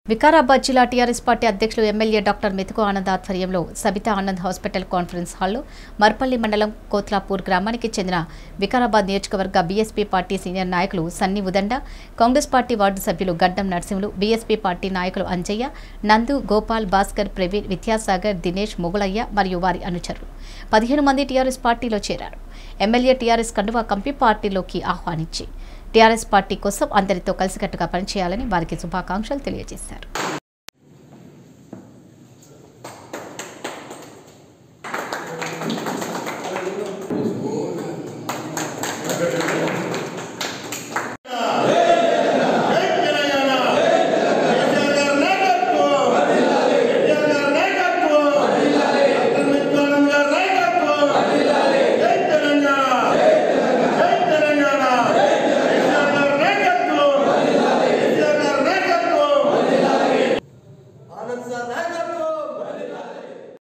వికారాబాద్ జిల్లా TRS party అధ్యక్షులు MLA doctor Methuku Anand ఆధ్వర్యంలో సబితా ఆనంద్ హాస్పిటల్ కాన్ఫరెన్స్ హాల్లో మర్పల్లి మండలం కోత్లాపూర్ గ్రామానికి చెందిన వికారాబాద్ నియోజకవర్గ బీఎస్పీ పార్టీ సీనియర్ నాయకులు సన్ని ఉదండ కాంగ్రెస్ పార్టీ వార్డు సభ్యులు గడ్డం నరసింహులు బీఎస్పీ పార్టీ నాయకులు అంజయ్య నందు గోపాల్ భాస్కర్ ప్రవీణ్ విద్యాసాగర్ దినేష్ మొగులయ్య మరియు వారి అనుచరులు పదిహేను మంది టీఆర్ఎస్ పార్టీలో చేరారు ఎమ్మెల్యే టీఆర్ఎస్ కండువా కంపి పార్టీలోకి ఆహ్వానించి టీఆర్ఎస్ పార్టీ కోసం అందరితో కలిసికట్టుగా పనిచేయాలని వారికి శుభాకాంక్షలు తెలియజేశారు ఆనంద్ సార్ నాయకత్వం